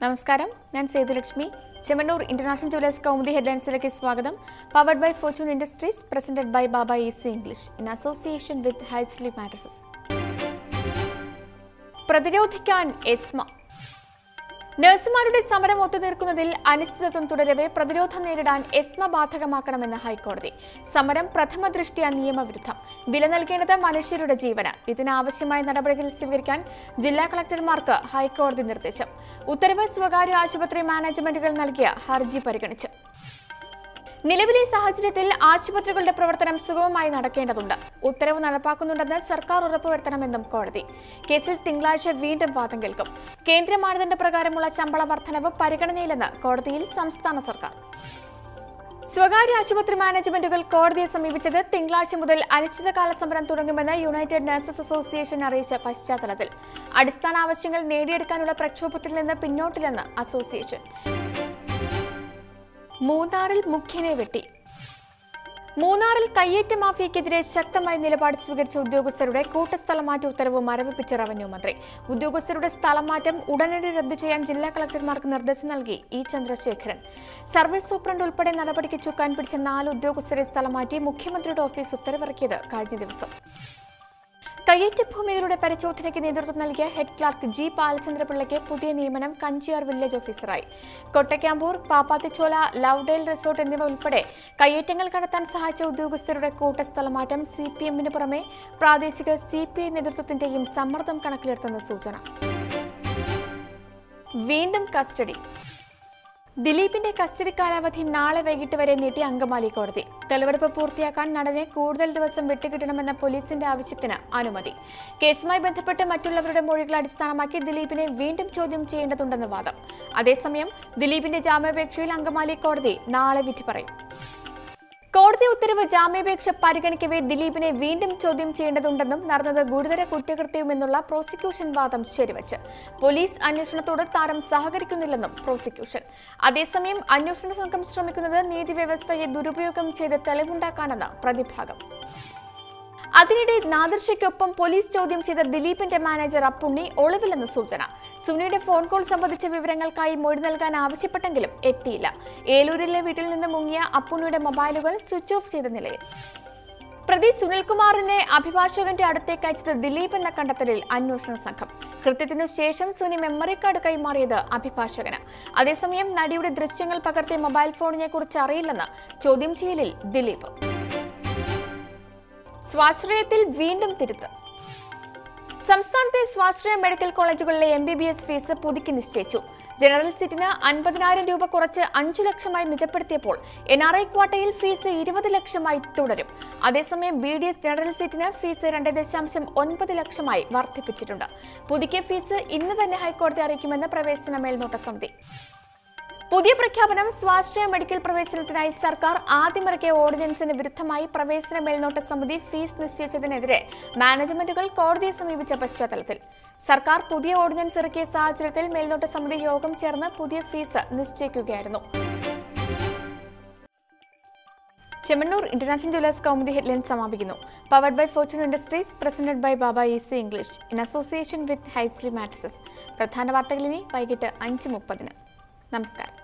നമസ്കാരം ഞാൻ Sethulakshmi Chemmanur International Jewellers Kaumudi ഹെഡ്ലൈൻസിലേക്ക് സ്വാഗതം powered by Fortune Industries presented by Baba Easy English in association with Hisly mattresses പ്രതിരോധിക്കാൻ എസ്മ നഴ്സുമാരുടെ സമരം ഒത്തുതീർക്കുന്നതിൽ അനിശ്ചിതത്വം തുടരവെ പ്രതിരോധം നേരിടാൻ എസ്മ ബാധകമാക്കണമെന്ന് ഹൈക്കോടതി സമരം പ്രഥമ ദൃഷ്ടിയ നിയമവിരുദ്ധം വില നൽകേണ്ടത് മനുഷ്യരുടെ ജീവന് ഇതിനാവശ്യമായ നടപടികൾ സ്വീകരിക്കാൻ ജില്ലാ കളക്ടർമാർക്ക് ഹൈക്കോടതി നിർദ്ദേശം ഉത്തരവ് സ്വകാര്യ ആശുപത്രി മാനേജ്മെന്റുകൾ നൽകിയ ഹർജി പരിഗണിച്ചു നിലവിലെ സാഹചര്യത്തിൽ ആശുപത്രികളുടെ പ്രവർത്തനം സുഗമമായി നടക്കേണ്ടതുണ്ട് ഉത്തരവ് നടപ്പാക്കുന്നുണ്ടെന്ന് സർക്കാർ ഉറപ്പുവരുത്തണമെന്നും കോടതി കേസിൽ തിങ്കളാഴ്ച വീണ്ടും വാദം കേൾക്കും കേന്ദ്ര മാനദണ്ഡ പ്രകാരമുള്ള ശമ്പള വർധനവ് പരിഗണനയിലെന്ന് കോടതിയിൽ സംസ്ഥാന സർക്കാർ സ്വകാര്യ ആശുപത്രി മാനേജ്മെന്റുകൾ കോടതിയെ സമീപിച്ചത് തിങ്കളാഴ്ച മുതൽ അനിശ്ചിതകാല സമരം തുടങ്ങുമെന്ന് യുണൈറ്റഡ് നഴ്സസ് അസോസിയേഷൻ അറിയിച്ച പശ്ചാത്തലത്തിൽ അടിസ്ഥാന ആവശ്യങ്ങൾ നേടിയെടുക്കാനുള്ള പ്രക്ഷോഭത്തിൽ നിന്ന് പിന്നോട്ടില്ലെന്ന് അസോസിയേഷൻ മൂന്നാറിൽ മുഖ്യനെ വെട്ടി മൂന്നാറിൽ കയ്യേറ്റ മാഫിയക്കെതിരെ ശക്തമായ നിലപാട് സ്വീകരിച്ച ഉദ്യോഗസ്ഥരുടെ കൂട്ടസ്ഥലമാറ്റ ഉത്തരവ് മരവിപ്പിച്ച റവന്യൂ മന്ത്രി ഉദ്യോഗസ്ഥരുടെ സ്ഥലമാറ്റം ഉടനടി റദ്ദു ചെയ്യാൻ ജില്ലാ കളക്ടർമാർക്ക് നിർദ്ദേശം നൽകി ഇ ചന്ദ്രശേഖരൻ സർവീസ് സൂപ്രണ്ട് ഉൾപ്പെടെ നടപടിക്ക് ചുക്കാൻ പിടിച്ച നാല് ഉദ്യോഗസ്ഥരെ സ്ഥലമാറ്റി മുഖ്യമന്ത്രിയുടെ ഓഫീസ് ഉത്തരവിറക്കിയത് കഴിഞ്ഞ ദിവസം കയ്യേറ്റ ഭൂമികളുടെ പരിശോധനയ്ക്ക് നേതൃത്വം നൽകിയ ഹെഡ് ക്ലാർക്ക് ജി ബാലചന്ദ്രപിള്ളയ്ക്ക് പുതിയ നിയമനം കഞ്ചിയാർ വില്ലേജ് ഓഫീസറായി കൊട്ടയ്ക്കാമ്പൂർ പാപ്പാത്തിച്ചോല ലവ്ഡേൽ റിസോർട്ട് എന്നിവ ഉൾപ്പെടെ കയ്യേറ്റങ്ങൾ കണ്ടെത്താൻ സഹായിച്ച ഉദ്യോഗസ്ഥരുടെ കൂട്ടസ്ഥലമാറ്റം സി പി എമ്മിന് പുറമെ പ്രാദേശിക സി പി ഐ നേതൃത്വത്തിന്റെയും സമ്മർദ്ദം കണക്കിലെടുത്തെന്ന് സൂചന വീണ്ടും കസ്റ്റഡി ദിലീപിന്റെ കസ്റ്റഡി കാലാവധി നാളെ വൈകിട്ട് വരെ നീട്ടി അങ്കമാലി കോടതി തെളിവെടുപ്പ് പൂർത്തിയാക്കാൻ നടനെ കൂടുതൽ ദിവസം വിട്ടുകിട്ടണമെന്ന പോലീസിന്റെ ആവശ്യത്തിന് അനുമതി കേസുമായി ബന്ധപ്പെട്ട് മറ്റുള്ളവരുടെ മൊഴികൾ അടിസ്ഥാനമാക്കി ദിലീപിനെ വീണ്ടും ചോദ്യം ചെയ്യേണ്ടതുണ്ടെന്ന് വാദം അതേസമയം ദിലീപിന്റെ ജാമ്യാപേക്ഷയിൽ അങ്കമാലി കോടതി നാളെ വിധി പറയും കോടതി ഉത്തരവ് ജാമ്യാപേക്ഷ പരിഗണിക്കവേ ദിലീപിനെ വീണ്ടും ചോദ്യം ചെയ്യേണ്ടതുണ്ടെന്നും നടന്നത് ഗുരുതര കുറ്റകൃത്യവുമെന്നുള്ള പ്രോസിക്യൂഷൻ വാദം ശരിവച്ച് പോലീസ് അന്വേഷണത്തോട് താരം സഹകരിക്കുന്നില്ലെന്നും പ്രോസിക്യൂഷൻ അതേസമയം അന്വേഷണ സംഘം ശ്രമിക്കുന്നത് നീതിവ്യവസ്ഥയെ ദുരുപയോഗം ചെയ്ത് തെളിവുണ്ടാക്കാനെന്ന് പ്രതിഭാഗം അതിനിടെ നാദർഷയ്ക്കൊപ്പം പോലീസ് ചോദ്യം ചെയ്ത ദിലീപിന്റെ മാനേജർ അപ്പുണ്ണി ഒളിവിലെന്ന് സൂചന സുനിയുടെ ഫോൺ കോൾ സംബന്ധിച്ച വിവരങ്ങൾക്കായി മൊഴി നൽകാൻ ആവശ്യപ്പെട്ടെങ്കിലും എത്തിയില്ല ഏലൂരിലെ വീട്ടിൽ നിന്ന് മുങ്ങിയ അപ്പുണ്ണിയുടെ മൊബൈലുകൾ സ്വിച്ച് ഓഫ് ചെയ്ത നിലയിൽ പ്രതി സുനിൽകുമാറിനെ അഭിഭാഷകന്റെ അടുത്തേക്ക് അയച്ചത് ദിലീപ് എന്ന കണ്ടെത്തലിൽ അന്വേഷണ സംഘം കൃത്യത്തിനു ശേഷം സുനി മെമ്മറി കാർഡ് കൈമാറിയത് അഭിഭാഷകന് അതേസമയം നടിയുടെ ദൃശ്യങ്ങൾ പകർത്തിയ മൊബൈൽ ഫോണിനെ കുറിച്ച് അറിയില്ലെന്ന് ചോദ്യം ചെയ്യലിൽ ദിലീപ് സ്വാശ്രയത്തിൽ വീണ്ടും തിരുത്ത് സംസ്ഥാനത്തെ സ്വാശ്രയ മെഡിക്കൽ കോളേജുകളിലെ M B B S fees പുതുക്കി നിശ്ചയിച്ചു ജനറൽ സീറ്റിന് അൻപതിനായിരം രൂപ കുറച്ച് അഞ്ചു ലക്ഷമായി നിജപ്പെടുത്തിയപ്പോൾ എൻ ആർ ഐ ക്വാട്ടയിൽ ഫീസ് ഇരുപത് ലക്ഷമായി തുടരും അതേസമയം ബി ഡി എസ് ജനറൽ സീറ്റിന് ഫീസ് രണ്ട് ദശാംശം ഒൻപത് ലക്ഷമായി വർദ്ധിപ്പിച്ചിട്ടുണ്ട് പുതുക്കിയ ഫീസ് ഇന്ന് തന്നെ ഹൈക്കോടതി അറിയിക്കുമെന്ന് പ്രവേശന മേൽനോട്ട സമിതി പുതിയ പ്രഖ്യാപനം സ്വാശ്രയ മെഡിക്കൽ പ്രവേശനത്തിനായി സർക്കാർ ആദ്യമിറക്കിയ ഓർഡിനൻസിന് വിരുദ്ധമായി പ്രവേശന മേൽനോട്ട സമിതി ഫീസ് നിശ്ചയിച്ചതിനെതിരെ മാനേജ്മെന്റുകൾ കോടതിയെ സമീപിച്ച പശ്ചാത്തലത്തിൽ സർക്കാർ പുതിയ ഓർഡിനൻസ് ഇറക്കിയ സാഹചര്യത്തിൽ മേൽനോട്ട സമിതി യോഗം ചേർന്ന് പുതിയ ഫീസ് നിശ്ചയിക്കുകയായിരുന്നു Chemmanur International Jewellers Kaumudi headline സമാപിക്കുന്നു powered by Fortune Industries presented by Baba Easy English in association with Hisly mattresses പ്രധാന വാർത്തകൾ ഇനി വൈകിട്ട് അഞ്ച് മുപ്പതിന് നമസ്കാരം